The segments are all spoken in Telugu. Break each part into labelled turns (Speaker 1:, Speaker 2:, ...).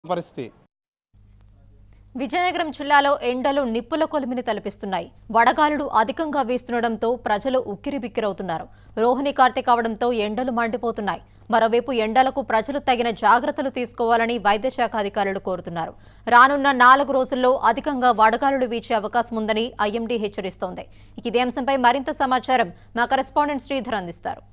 Speaker 1: పరిస్థితి
Speaker 2: విజయనగరం జిల్లాలో ఎండలు నిప్పుల కొలిమిని తలపిస్తున్నాయి వడగాలులు అధికంగా వీస్తుండటంతో ప్రజలు ఉక్కిరిబిక్కిరవుతున్నారు రోహిణి కార్తె కావడంతో ఎండలు మండిపోతున్నాయి మరోవైపు ఎండలకు ప్రజలు తగిన జాగ్రత్తలు తీసుకోవాలని వైద్య శాఖ అధికారులు కోరుతున్నారు రానున్న నాలుగు రోజుల్లో అధికంగా వడగాలులు వీచే అవకాశం ఉందని ఐఎండీ హెచ్చరిస్తోంది ఇక ఇదే అంశంపై మరింత సమాచారం మా కరెస్పాండెంట్ శ్రీధర్ అందిస్తారు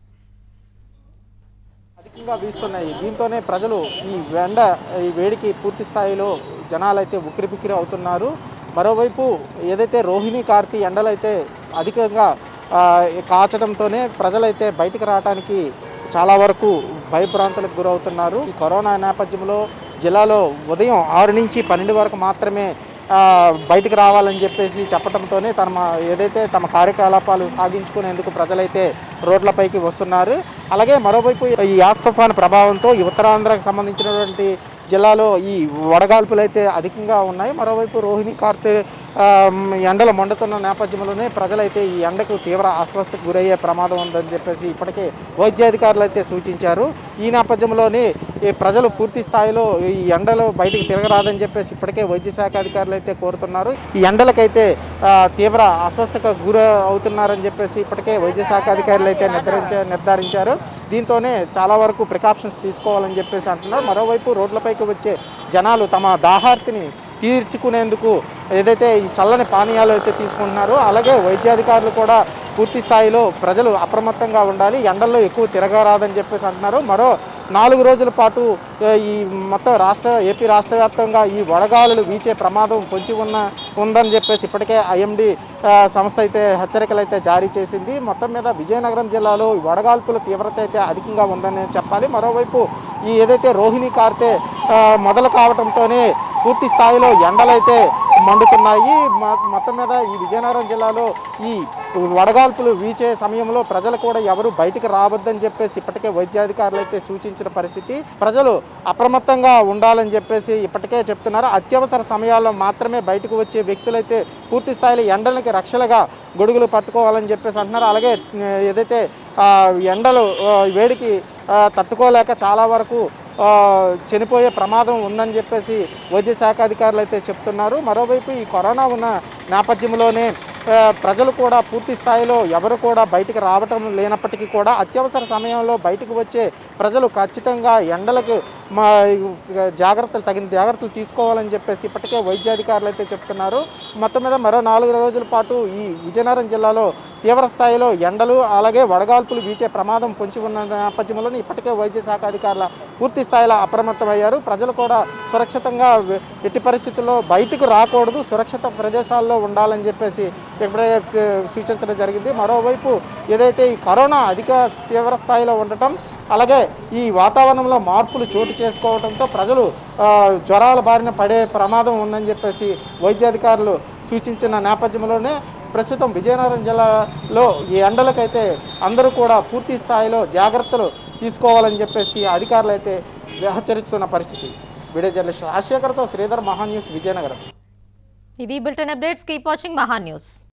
Speaker 1: అధికంగా వీస్తున్నాయి దీంతోనే ప్రజలు ఈ ఎండ ఈ వేడికి పూర్తి స్థాయిలో జనాలు అయితే ఉక్కిరిబిక్కిరి అవుతున్నారు మరోవైపు ఏదైతే రోహిణి కార్తీ ఎండలైతే అధికంగా ఆ, కాచడంతోనే ప్రజలైతే బయటికి రావడానికి చాలా వరకు భయభ్రాంతులకు గురవుతున్నారు ఈ కరోనా నేపథ్యంలో జిల్లాలో ఉదయం ఆరు నుంచి పన్నెండు వరకు మాత్రమే ఆ, బయటికి రావాలని చెప్పేసి చెప్పడంతోనే తమ ఏదైతే తమ కార్యకలాపాలు సాగించుకునేందుకు ప్రజలైతే రోడ్లపైకి వస్తున్నారు అలాగే మరోవైపు ఈ యాస్ తుఫాన్ ప్రభావంతో ఈ ఉత్తరాంధ్రకు సంబంధించినటువంటి జిల్లాలో ఈ వడగాల్పులు అయితే అధికంగా ఉన్నాయి మరోవైపు రోహిణి కార్తె ఆ, ఎండలు మండుతున్న నేపథ్యంలోనే ప్రజలైతే ఈ ఎండకు తీవ్ర అస్వస్థకు గురయ్యే ప్రమాదం ఉందని చెప్పేసి ఇప్పటికే వైద్యాధికారులు అయితే సూచించారు ఈ నేపథ్యంలోనే ఈ ప్రజలు పూర్తి స్థాయిలో ఈ ఎండలు బయటికి తిరగరాదని చెప్పేసి ఇప్పటికే వైద్య శాఖ అధికారులు అయితే కోరుతున్నారు ఈ ఎండలకైతే ఆ, తీవ్ర అస్వస్థకు గుర అవుతున్నారని చెప్పేసి ఇప్పటికే వైద్య శాఖ అధికారులు అయితే నిర్ధారించ నిర్ధారించారు దీంతోనే చాలా వరకు ప్రికాషన్స్ తీసుకోవాలని చెప్పేసి అంటున్నారు మరోవైపు రోడ్లపైకి వచ్చే జనాలు తమ దాహార్తిని తీర్చుకునేందుకు ఏదైతే ఈ చల్లని పానీయాలు అయితే తీసుకుంటున్నారో అలాగే వైద్యాధికారులు కూడా పూర్తి స్థాయిలో ప్రజలు అప్రమత్తంగా ఉండాలి ఎండల్లో ఎక్కువ తిరగరాదని చెప్పేసి అంటున్నారు మరో నాలుగు రోజుల పాటు ఏ, ఈ మొత్తం రాష్ట్ర ఏపీ రాష్ట్ర వ్యాప్తంగా ఈ వడగాలులు వీచే ప్రమాదం పొంచి ఉన్న ఉందని చెప్పేసి ఇప్పటికే ఐఎండి సంస్థ అయితే హెచ్చరికలు అయితే జారీ చేసింది మొత్తం మీద విజయనగరం జిల్లాలో ఈ వడగాల్పుల తీవ్రత అయితే అధికంగా ఉందని చెప్పాలి మరోవైపు ఈ ఏదైతే రోహిణి కార్తె ఆ, మొదలు కావడంతోనే పూర్తి స్థాయిలో ఎండలైతే మండుతున్నాయి మ- మొత్తం మీద ఈ విజయనగరం జిల్లాలో ఈ వడగాల్పులు వీచే సమయంలో ప్రజలు కూడా ఎవరు బయటికి రావద్దని చెప్పేసి ఇప్పటికే వైద్యాధికారులు అయితే సూచించిన పరిస్థితి ప్రజలు అప్రమత్తంగా ఉండాలని చెప్పేసి ఇప్పటికే చెప్తున్నారు అత్యవసర సమయాల్లో మాత్రమే బయటకు వచ్చే వ్యక్తులైతే పూర్తి స్థాయిలో ఎండలకి రక్షలుగా గొడుగులు పట్టుకోవాలని చెప్పేసి అంటున్నారు అలాగే ఆ, ఏదైతే ఆ, ఎండలు ఆ, వేడికి ఆ, తట్టుకోలేక చాలా వరకు ఆ, చనిపోయే ప్రమాదం ఉందని చెప్పేసి వైద్య శాఖ అధికారులు అయితే చెప్తున్నారు మరోవైపు ఈ కరోనా ఉన్న నేపథ్యంలోనే ఆ, ప్రజలు కూడా పూర్తి స్థాయిలో ఎవరు కూడా బయటికి రావటం లేనప్పటికీ కూడా అత్యవసర సమయంలో బయటకు వచ్చే ప్రజలు ఖచ్చితంగా ఎండలకు మా జాగ్రత్తలు తగిన జాగ్రత్తలు తీసుకోవాలని చెప్పేసి ఇప్పటికే వైద్యాధికారులు అయితే చెప్తున్నారు మొత్తం మీద మరో నాలుగు రోజుల పాటు ఈ విజయనగరం జిల్లాలో తీవ్ర స్థాయిలో ఎండలు అలాగే వడగాల్పులు వీచే ప్రమాదం పొంచి ఉన్న నేపథ్యంలోనే ఇప్పటికే వైద్య శాఖ అధికారుల పూర్తి స్థాయిలో అప్రమత్తమయ్యారు ప్రజలు కూడా సురక్షితంగా వె- ఎట్టి పరిస్థితుల్లో బయటకు రాకూడదు సురక్షిత ప్రదేశాల్లో ఉండాలని చెప్పేసి ఇప్పుడే ఆ, సూచించడం జరిగింది మరోవైపు ఏదైతే ఈ కరోనా అధిక తీవ్ర స్థాయిలో ఉండటం అలాగే ఈ వాతావరణంలో మార్పులు చోటు చేసుకోవడంతో ప్రజలు ఆ, జ్వరాల బారిన పడే ప్రమాదం ఉందని చెప్పేసి వైద్యాధికారులు సూచించిన నేపథ్యంలోనే ప్రస్తుతం విజయనగరం జిల్లాలో ఈ ఎండలకైతే అందరూ కూడా పూర్తి స్థాయిలో జాగ్రత్తలు తీసుకోవాలని చెప్పేసి అధికారులు అయితే హెచ్చరిస్తున్న పరిస్థితి వీడియో జర్నలిస్ట్ రాజశేఖర్తో శ్రీధర్ మహా న్యూస్ విజయనగరం
Speaker 2: ఇవి bulletin updates keep watching Maha news